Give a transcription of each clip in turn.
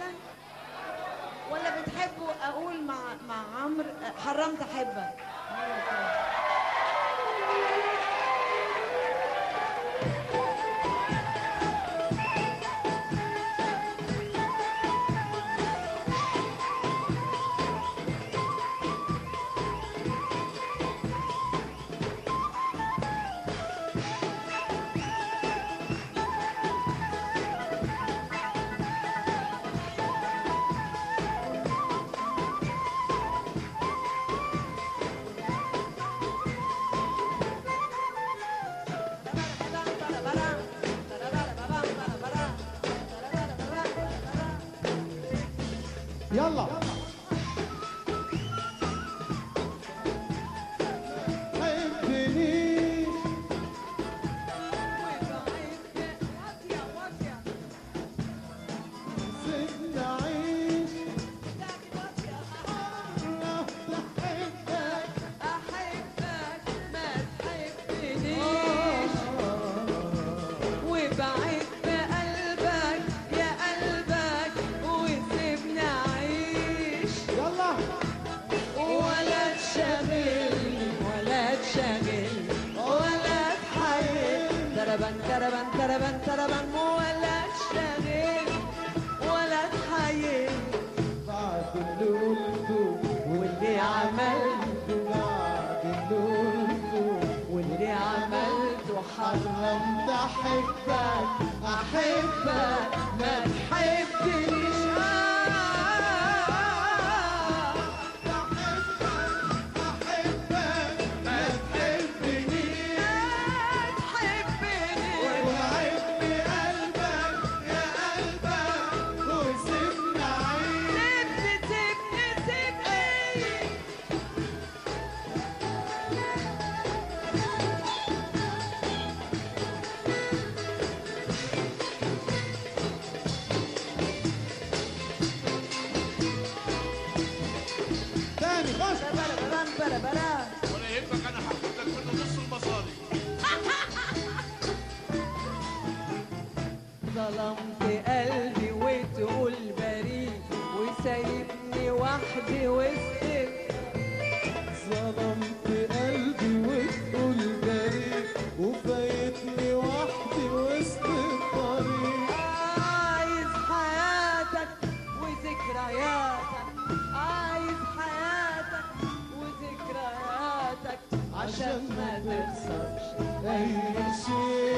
مثلا ولا بتحبوا اقول مع مع عمرو حرمت احبك يلا حبني سيبني أعيش راح أحبك احبك ما تحبنيش وبعد بقلبك يا قلبك وسيبني اعيش يلا ولا تشغلني ولا تشغلني ولا تحيل تربن تربن تربن تربن ولا تشغلني ولا تحيل بعد اللي قلته واللي عملته بعد اللي قلته واللي عملته حرام حرمت أحبك احبك ما تحبنيش أحبك ما تحبني وعدني قلبك يا قلبك وسيبني أعيش تاني خش ولا يهمك انا هاخد لك منه نص المصاري ظلمت قلبي وتقول بريء وسايبني وحدي وسط ظلمت قلبي وتقول بريء وفايتني وحدي وسط الطريق عايز حياتك وذكرياتك عايز حياتك وذكرياتك عشان ما تخسرش أي شيء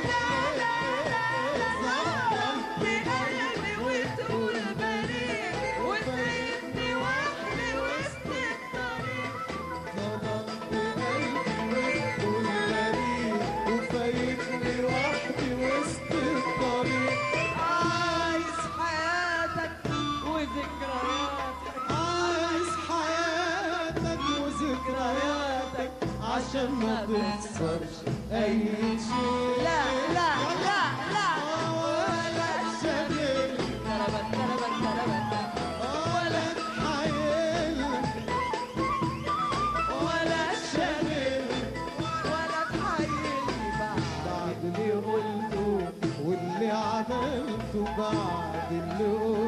ظلمت قلبي وتقول بريء وسايبني وحدي وسط الطريق ظلمت قلبي وتقول بريء وفايتني وحدي وسط الطريق عايز حياتك وذكرياتك عايز حياتك وذكرياتك عشان ما تخسرش أي شيء لا لا لا لا ولا تشغل تربت تربت تربت ولا تحايل ولا شغل ولا تحيلني بعد بعد اللي قلته واللي عملته بعد اللي